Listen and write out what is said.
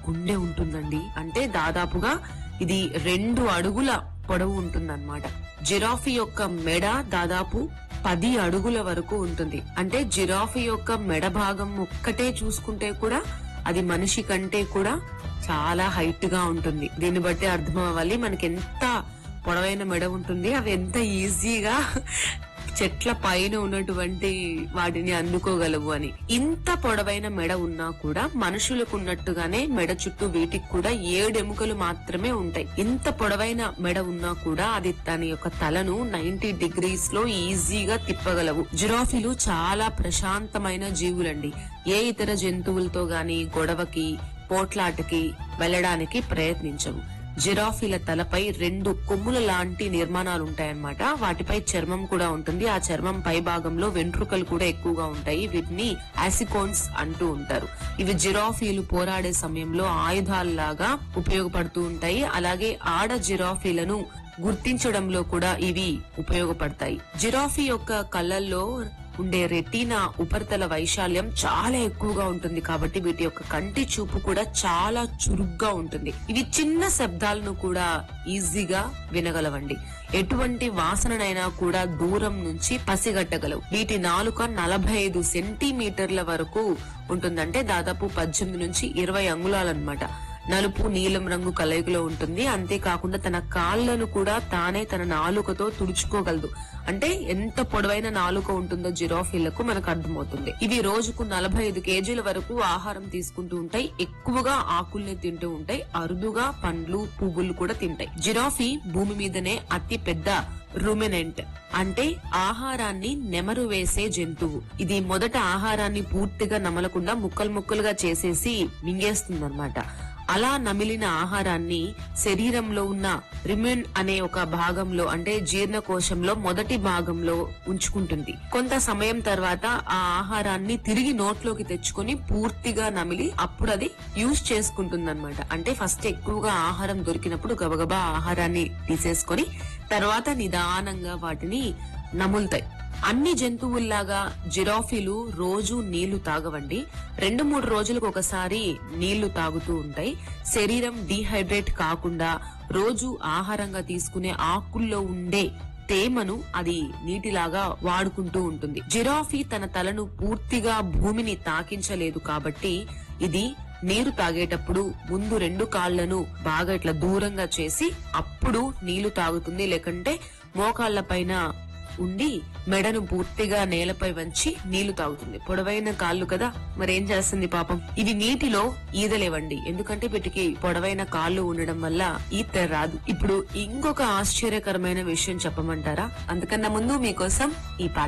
గుండె ఉంటుందండి అంటే దాదాపుగా ఇది రెండు అడుగుల పొడవు ఉంటుందన్నమాట జిరాఫీ యొక్క మెడ దాదాపు పది అడుగుల వరకు ఉంటుంది అంటే జిరాఫీ యొక్క మెడ భాగం ఒక్కటే చూసుకుంటే కూడా అది మనిషి కంటే కూడా చాలా హైట్ గా ఉంటుంది దీన్ని బట్టి అర్థం అవ్వాలి మనకి ఎంత పొడవైన మెడ ఉంటుంది అవి ఎంత ఈజీగా చెట్ల పైన ఉన్నటువంటి వాటిని అందుకోగలవు అని ఇంత పొడవైన మెడ ఉన్నా కూడా మనుషులకు ఉన్నట్టుగానే మెడ చుట్టూ వీటికి కూడా ఏడు ఎముకలు మాత్రమే ఉంటాయి ఇంత పొడవైన మెడ ఉన్నా కూడా అది తన యొక్క తలను నైన్టీ డిగ్రీస్ లో ఈజీగా తిప్పగలవు జిరాఫీలు చాలా ప్రశాంతమైన జీవులండి ఏ ఇతర జంతువులతో గాని గొడవకి పోట్లాటకి వెళ్ళడానికి ప్రయత్నించవు జిరాఫీల తలపై రెండు కొమ్ముల లాంటి నిర్మాణాలు ఉంటాయన్నమాట వాటిపై చర్మం కూడా ఉంటుంది ఆ చర్మం పై భాగంలో వెంట్రుకలు కూడా ఎక్కువగా ఉంటాయి వీటిని ఆసికోన్స్ అంటూ ఉంటారు ఇవి జిరాఫీలు పోరాడే సమయంలో ఆయుధాలలాగా ఉపయోగపడుతూ ఉంటాయి అలాగే ఆడ జిరాఫీలను గుర్తించడంలో కూడా ఇవి ఉపయోగపడతాయి జిరాఫీ యొక్క కళ్ళల్లో ఉండే రెటీనా ఉపరితల వైశాల్యం చాలా ఎక్కువగా ఉంటుంది కాబట్టి వీటి యొక్క కంటి చూపు కూడా చాలా చురుగ్గా ఉంటుంది ఇవి చిన్న శబ్దాలను కూడా ఈజీగా వినగలవండి ఎటువంటి వాసననైనా కూడా దూరం నుంచి పసిగట్టగలవు వీటి నాలుక నలభై ఐదు సెంటీమీటర్ల వరకు ఉంటుందంటే దాదాపు పద్దెనిమిది నుంచి ఇరవై అంగుళాలన్నమాట నలుపు నీలం రంగు కలయికలో ఉంటుంది అంతేకాకుండా తన కాళ్లను కూడా తానే తన నాలుకతో తుడుచుకోగలదు అంటే ఎంత పొడవైన నాలుక ఉంటుందో జిరాఫీలకు మనకు అర్థమవుతుంది ఇవి రోజుకు నలభై ఐదు కేజీల వరకు ఆహారం తీసుకుంటూ ఉంటాయి ఎక్కువగా ఆకుల్ని తింటూ ఉంటాయి అరుదుగా పండ్లు పువ్వులు కూడా తింటాయి జిరాఫీ భూమి మీదనే అతి పెద్ద రుమినెంట్ అంటే ఆహారాన్ని నెమరు వేసే జంతువు ఇది మొదట ఆహారాన్ని పూర్తిగా నమలకుండా ముక్కలు ముక్కలుగా చేసేసి మింగేస్తుందన్నమాట అలా నమిలిన ఆహారాన్ని శరీరంలో ఉన్న రిమిన్ అనే ఒక భాగంలో అంటే జీర్ణకోశంలో మొదటి భాగంలో ఉంచుకుంటుంది కొంత సమయం తర్వాత ఆ ఆహారాన్ని తిరిగి నోట్లోకి తెచ్చుకొని పూర్తిగా నమిలి అప్పుడు అది యూజ్ చేసుకుంటుంది అనమాట అంటే ఫస్ట్ ఎక్కువగా ఆహారం దొరికినప్పుడు గబగబా ఆహారాన్ని తీసేసుకొని తర్వాత నిదానంగా వాటిని నములుతాయి అన్ని జంతువుల్లాగా జిరాఫీలు రోజు నీళ్లు తాగవండి రెండు మూడు రోజులకు ఒకసారి నీళ్లు తాగుతూ ఉంటాయి శరీరం డీహైడ్రేట్ కాకుండా రోజు ఆహారంగా తీసుకునే ఆకుల్లో ఉండే తేమను అది నీటిలాగా వాడుకుంటూ ఉంటుంది జిరాఫీ తన తలను పూర్తిగా భూమిని తాకించలేదు కాబట్టి ఇది నీరు తాగేటప్పుడు ముందు రెండు కాళ్లను బాగా ఇట్లా దూరంగా చేసి అప్పుడు నీళ్లు తాగుతుంది లేకంటే మోకాళ్ల పైన ఉండి మెడను పూర్తిగా నేలపై వంచి నీళ్లు తాగుతుంది పొడవైన కాళ్ళు కదా మరేం చేస్తుంది పాపం ఇవి నీటిలో ఈదలేవండి ఎందుకంటే వీటికి పొడవైన కాళ్ళు ఉండడం వల్ల ఈత రాదు ఇప్పుడు ఇంకొక ఆశ్చర్యకరమైన విషయం చెప్పమంటారా అందుకన్నా ముందు మీకోసం ఈ పాట